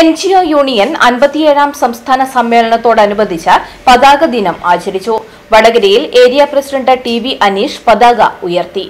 N G O union അൻപത്തിയേഴാം സംസ്ഥാന സമ്മേളനത്തോടനുബന്ധിച്ച് പതാക ദിനം ആചരിച്ചു വടകരയിൽ area president T V Aneesh പതാക ഉയർത്തി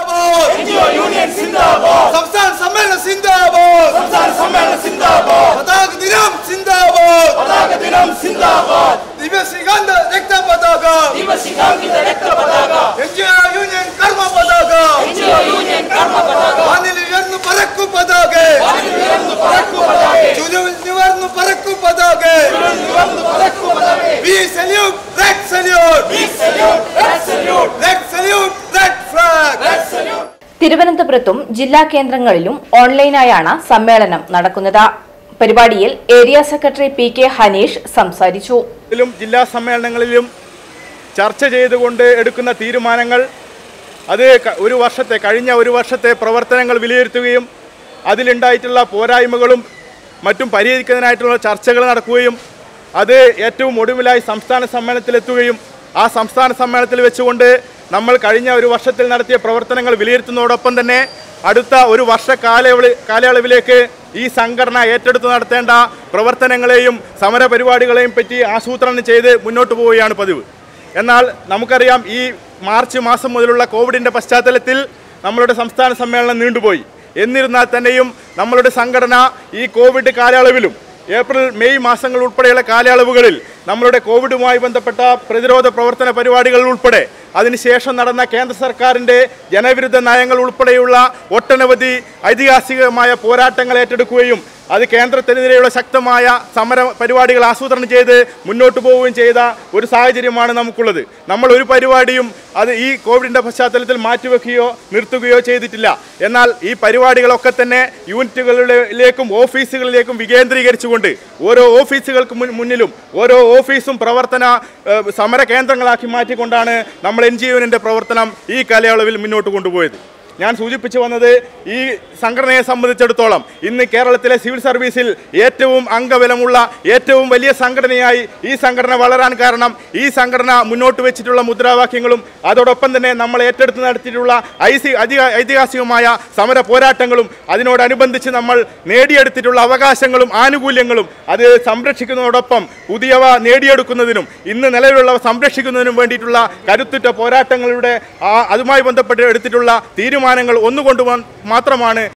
സംസ്ഥാന സമ്മേളനം സിന്ദാബാദ് സംസ്ഥാന സമ്മേളനം സിന്ദാബാദ് പതാക ദിനം സിന്ദാബാദ് പതാക ദിനം സിന്ദാബാദ് ദിവസികാന്ത രക്ത പതാക ദിവസികാന്ത രക്ത പതാക എൻജിഒ യൂണിയൻ കർമ്മ പതാക എൻജിഒ യൂണിയൻ കർമ്മ പതാക വാനിൽ ഉയർന്നു പറക്കും പതാക വാനിൽ ഉയർന്നു പറക്കും പതാക ചുരുൾ നിവർന്നു പറക്കും പതാക ചുരുൾ നിവർന്നു പറക്കും പതാക we salute red salute we salute red salute red salute red flag red salute തിരുവനന്തപുരത്തും ജില്ലാ കേന്ദ്രങ്ങളിലും ഓൺലൈനായാണ് സമ്മേളനം നടക്കുന്നത് പരിപാടിയിൽ area secretary P K Haneesh സംസാരിച്ചു ിലും ജില്ലാ സമ്മേളനങ്ങളിലും ചർച്ച ചെയ്തുകൊണ്ട് എടുക്കുന്ന തീരുമാനങ്ങൾ അത് ക- ഒരു വർഷത്തെ കഴിഞ്ഞ ഒരു വർഷത്തെ പ്രവർത്തനങ്ങൾ വിലയിരുത്തുകയും അതിലുണ്ടായിട്ടുള്ള പോരായ്മകളും മറ്റും പരിഹരിക്കുന്നതിനായിട്ടുള്ള ചർച്ചകൾ നടക്കുകയും അത് ഏറ്റവും ഒടുവിലായി സംസ്ഥാന സമ്മേളനത്തിലെത്തുകയും ആ സംസ്ഥാന സമ്മേളനത്തിൽ വെച്ചുകൊണ്ട് നമ്മൾ കഴിഞ്ഞ ഒരു വർഷത്തിൽ നടത്തിയ പ്രവർത്തനങ്ങൾ വിലയിരുത്തുന്നതോടൊപ്പം തന്നെ അടുത്ത ഒരു വർഷ കാലയളവ് കാലയളവിലേക്ക് ഈ സംഘടന ഏറ്റെടുത്ത് നടത്തേണ്ട പ്രവർത്തനങ്ങളെയും സമര പരിപാടികളെയും പറ്റി ആസൂത്രണം ചെയ്ത് മുന്നോട്ട് പോവുകയാണ് പതിവ് എന്നാൽ നമുക്കറിയാം ഈ മാർച്ച് മാസം മുതലുള്ള കോവിഡിൻ്റെ പശ്ചാത്തലത്തിൽ നമ്മളുടെ സംസ്ഥാന സമ്മേളനം നീണ്ടുപോയി എന്നിരുന്നാൽ തന്നെയും നമ്മളുടെ സംഘടന ഈ കോവിഡ് കാലയളവിലും ഏപ്രിൽ മെയ് മാസങ്ങൾ ഉൾപ്പെടെയുള്ള കാലയളവുകളിൽ നമ്മളുടെ കോവിഡുമായി ബന്ധപ്പെട്ട പ്രതിരോധ പ്രവർത്തന പരിപാടികൾ ഉൾപ്പെടെ അതിനുശേഷം നടന്ന കേന്ദ്ര സർക്കാരിൻ്റെ ജനവിരുദ്ധ നയങ്ങൾ ഉൾപ്പെടെയുള്ള ഒട്ടനവധി ഐതിഹാസികമായ പോരാട്ടങ്ങൾ ഏറ്റെടുക്കുകയും അത് കേന്ദ്രത്തിനെതിരെയുള്ള ശക്തമായ സമര പരിപാടികൾ ആസൂത്രണം ചെയ്ത് മുന്നോട്ട് പോവുകയും ചെയ്ത ഒരു സാഹചര്യമാണ് നമുക്കുള്ളത് നമ്മൾ ഒരു പരിപാടിയും അത് ഈ കോവിഡിൻ്റെ പശ്ചാത്തലത്തിൽ മാറ്റിവെക്കുകയോ നിർത്തുകയോ ചെയ്തിട്ടില്ല എന്നാൽ ഈ പരിപാടികളൊക്കെ തന്നെ യൂണിറ്റുകളിലേക്കും ഓഫീസുകളിലേക്കും വികേന്ദ്രീകരിച്ചുകൊണ്ട് ഓരോ ഓഫീസുകൾക്ക് മുൻ- മുന്നിലും ഓരോ ഓഫീസും പ്രവർത്തന ഏഹ്, സമര കേന്ദ്രങ്ങളാക്കി മാറ്റിക്കൊണ്ടാണ് നമ്മൾ എൻ ജി യുവിൻ്റെ പ്രവർത്തനം ഈ കാലയളവിൽ മുന്നോട്ട് കൊണ്ടുപോയത് ഞാൻ സൂചിപ്പിച്ചു വന്നത് ഈ സംഘടനയെ സംബന്ധിച്ചിടത്തോളം ഇന്ന് കേരളത്തിലെ സിവിൽ സർവീസിൽ ഏറ്റവും അംഗബലമുള്ള ഏറ്റവും വലിയ സംഘടനയായി ഈ സംഘടന വളരാൻ കാരണം ഈ സംഘടന മുന്നോട്ട് വെച്ചിട്ടുള്ള മുദ്രാവാക്യങ്ങളും അതോടൊപ്പം തന്നെ നമ്മൾ ഏറ്റെടുത്ത് നടത്തിയിട്ടുള്ള ഐസി അധിക- ഐതിഹാസികമായ സമര പോരാട്ടങ്ങളും അതിനോടനുബന്ധിച്ച് നമ്മൾ നേടിയെടുത്തിട്ടുള്ള അവകാശങ്ങളും ആനുകൂല്യങ്ങളും അത് സംരക്ഷിക്കുന്നതോടൊപ്പം പുതിയവ നേടിയെടുക്കുന്നതിനും ഇന്ന് നിലവിലുള്ളവ സംരക്ഷിക്കുന്നതിനും വേണ്ടിയിട്ടുള്ള കരുത്തുറ്റ പോരാട്ടങ്ങളുടെ ആ അതുമായി ബന്ധപ്പെട്ട് എടുത്തിട്ടുള്ള തീരുമാനങ്ങൾ ഒന്നുകൊണ്ട് മാത്രമാണ്